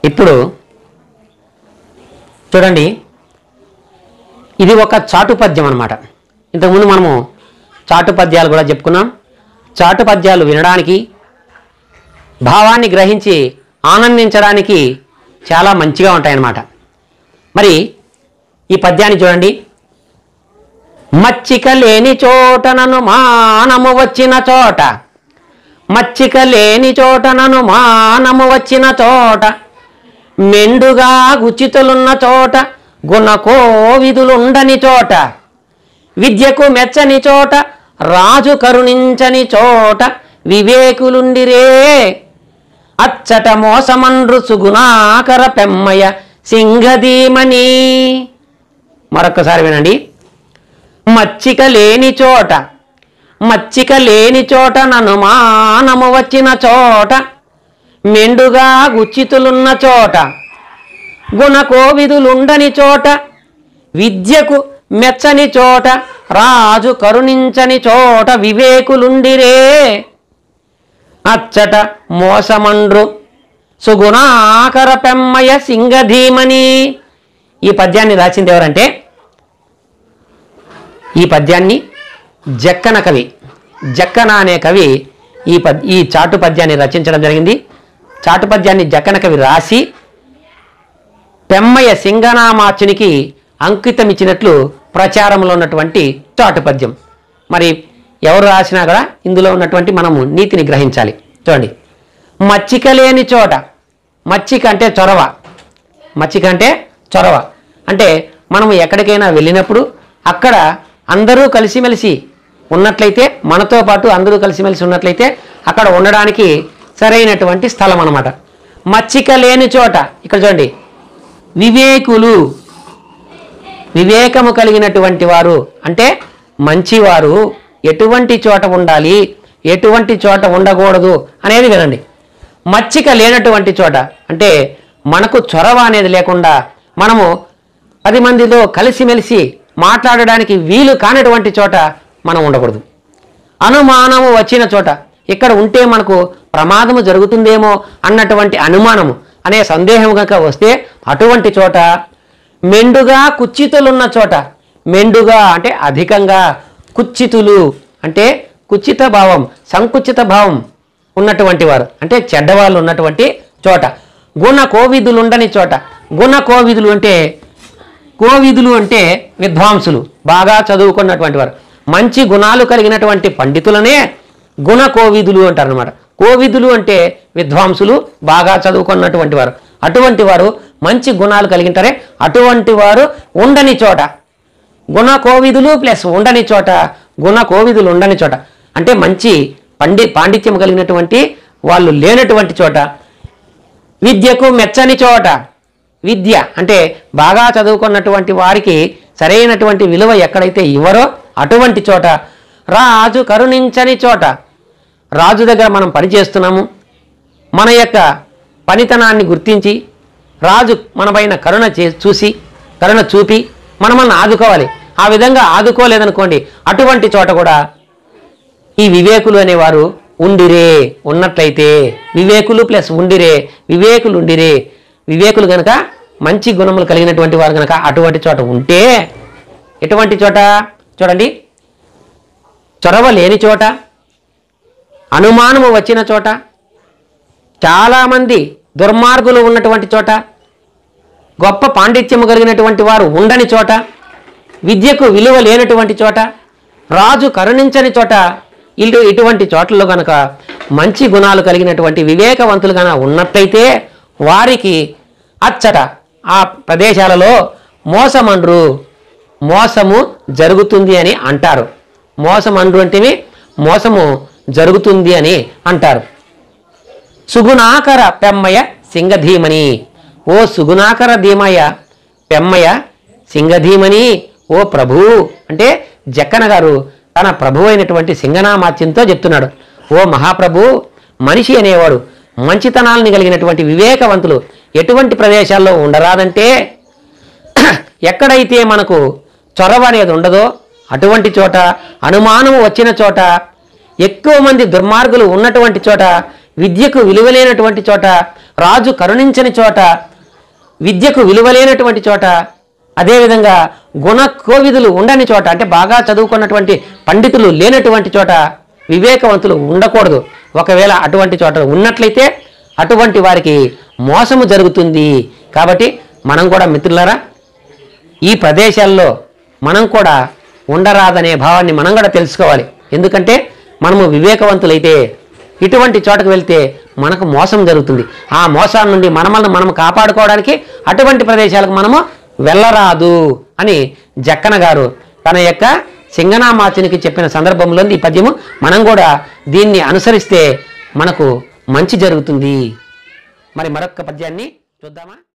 ఇప్పుడు చూడండి ఇది ఒక చాటు పద్యం అనమాట ఇంతకుముందు మనము చాటు పద్యాలు కూడా చెప్పుకున్నాం చాటు పద్యాలు వినడానికి భావాన్ని గ్రహించి ఆనందించడానికి చాలా మంచిగా ఉంటాయన్నమాట మరి ఈ పద్యాన్ని చూడండి మచ్చిక లేని చోట నన్ను మానము వచ్చిన చోట మచ్చిక లేని చోట నన్ను మానము వచ్చిన చోట మెండుగా గుచితులున్న చోట గుణకోవిధులుండని చోట విద్యకు మెచ్చని చోట రాజు కరుణించని చోట వివేకులుండిరే అచ్చట మోసమండ్రు సుగుణాకర పెమ్మయ సింగధీమని మరొక్కసారి వినండి మచ్చిక లేని చోట మచ్చిక లేని చోట నన్ను మానము వచ్చిన చోట మెండుగా గుచ్చితులున్న చోట గుణకోవిధులుండని చోట విద్యకు మెచ్చని చోట రాజు కరుణించని చోట వివేకులుండిరే అచ్చట మోసమండ్రు సుగుణాకర పెమ్మయ సింగధీమని ఈ పద్యాన్ని రాసింది ఎవరంటే ఈ పద్యాన్ని జక్కన కవి జక్కన అనే కవి ఈ పద్ ఈ చాటు పద్యాన్ని రచించడం జరిగింది చాటు పద్యాన్ని జక్కన కవి రాసి పెమ్మయ్య సింగనామాచునికి అంకితం ఇచ్చినట్లు ప్రచారంలో ఉన్నటువంటి చాటు పద్యం మరి ఎవరు రాసినా కూడా ఇందులో ఉన్నటువంటి మనము నీతిని గ్రహించాలి చూడండి మచ్చిక లేని చోట మచ్చిక అంటే చొరవ మచ్చిక అంటే చొరవ అంటే మనము ఎక్కడికైనా వెళ్ళినప్పుడు అక్కడ అందరూ కలిసిమెలిసి ఉన్నట్లయితే మనతో పాటు అందరూ కలిసిమెలిసి ఉన్నట్లయితే అక్కడ ఉండడానికి సరైనటువంటి స్థలం అన్నమాట మచ్చిక లేని చోట ఇక్కడ చూడండి వివేకులు వివేకము కలిగినటువంటి వారు అంటే మంచివారు ఎటువంటి చోట ఉండాలి ఎటువంటి చోట ఉండకూడదు అనేది వినండి మచ్చిక లేనటువంటి చోట అంటే మనకు చొరవ అనేది లేకుండా మనము పది మందిలో కలిసిమెలిసి మాట్లాడడానికి వీలు కానటువంటి చోట మనం ఉండకూడదు అనుమానము వచ్చిన చోట ఇక్కడ ఉంటే మనకు ప్రమాదము జరుగుతుందేమో అన్నటువంటి అనుమానము అనే సందేహం కనుక వస్తే అటువంటి చోట మెండుగా కుచ్చితులున్న చోట మెండుగా అంటే అధికంగా కుచ్చితులు అంటే కుచిత భావం సంకుచిత భావం ఉన్నటువంటి వారు అంటే చెడ్డవాళ్ళు ఉన్నటువంటి చోట గుణ కోవిదులు ఉండని చోట గుణ కోవిదులు అంటే కోవిదులు అంటే విద్వాంసులు బాగా చదువుకున్నటువంటి వారు మంచి గుణాలు కలిగినటువంటి పండితులనే గుణ కోవిదులు అంటారు అనమాట కోవిదులు అంటే విద్వాంసులు బాగా చదువుకున్నటువంటి వారు అటువంటి వారు మంచి గుణాలు కలిగింటారే అటువంటి వారు ఉండని చోట గుణ కోవిదులు ప్లస్ ఉండని చోట గుణ కోవిదులు ఉండని చోట అంటే మంచి పండి పాండిత్యం కలిగినటువంటి వాళ్ళు లేనటువంటి చోట విద్యకు మెచ్చని చోట విద్య అంటే బాగా చదువుకున్నటువంటి వారికి సరైనటువంటి విలువ ఎక్కడైతే ఇవ్వరో అటువంటి చోట రాజు కరుణించని చోట రాజు దగ్గర మనం పనిచేస్తున్నాము మన యొక్క పనితనాన్ని గుర్తించి రాజు మనపైన కరుణ చే చూసి కరుణ చూపి మనం మన ఆదుకోవాలి ఆ విధంగా ఆదుకోలేదనుకోండి అటువంటి చోట కూడా ఈ వివేకులు అనేవారు ఉండిరే ఉన్నట్లయితే వివేకులు ప్లస్ ఉండిరే వివేకులు ఉండిరే వివేకులు గనక మంచి గుణములు కలిగినటువంటి వారు గనక అటువంటి చోట ఉంటే ఎటువంటి చోట చూడండి చొరవ లేని చోట అనుమానము వచ్చిన చోట చాలామంది దుర్మార్గులు ఉన్నటువంటి చోట గొప్ప పాండిత్యము కలిగినటువంటి వారు ఉండని చోట విద్యకు విలువ లేనటువంటి చోట రాజు కరుణించని చోట ఇల్లు ఇటువంటి చోట్లలో కనుక మంచి గుణాలు కలిగినటువంటి వివేకవంతులు కనుక ఉన్నట్లయితే వారికి అచ్చట ఆ ప్రదేశాలలో మోసమండ్రు మోసము జరుగుతుంది అని అంటారు మోసమండ్రు అంటే మోసము జరుగుతుంది అని అంటారు సుగుణాకర పెమ్మయ సింగధీమని ఓ సుగుణాకర ధీమయ పెమ్మయ సింగధీమని ఓ ప్రభు అంటే జక్కన గారు తన ప్రభు అయినటువంటి సింగనామాత్యంతో చెప్తున్నాడు ఓ మహాప్రభు మనిషి అనేవాడు మంచితనాలని కలిగినటువంటి వివేకవంతులు ఎటువంటి ప్రదేశాల్లో ఉండరాదంటే ఎక్కడైతే మనకు చొరవ అనేది ఉండదో అటువంటి చోట అనుమానం వచ్చిన చోట ఎక్కువ మంది దుర్మార్గులు ఉన్నటువంటి చోట విద్యకు విలువలేనటువంటి చోట రాజు కరుణించని చోట విద్యకు విలువలేనటువంటి చోట అదేవిధంగా గుణ కోవిదులు ఉండని చోట అంటే బాగా చదువుకున్నటువంటి పండితులు లేనటువంటి చోట వివేకవంతులు ఉండకూడదు ఒకవేళ అటువంటి చోట ఉన్నట్లయితే అటువంటి వారికి మోసము జరుగుతుంది కాబట్టి మనం కూడా మిత్రులారా ఈ ప్రదేశాల్లో మనం కూడా ఉండరాదనే భావాన్ని మనం కూడా తెలుసుకోవాలి ఎందుకంటే మనము వివేకవంతులైతే ఇటువంటి చోటకు వెళ్తే మనకు మోసం జరుగుతుంది ఆ మోసాల నుండి మనమల్ని మనం కాపాడుకోవడానికి అటువంటి ప్రదేశాలకు మనము వెళ్ళరాదు అని జక్కన గారు తన యొక్క సింగనామాచునికి చెప్పిన సందర్భంలో ఈ పద్యము మనం కూడా దీన్ని అనుసరిస్తే మనకు మంచి జరుగుతుంది మరి మరొక పద్యాన్ని చూద్దామా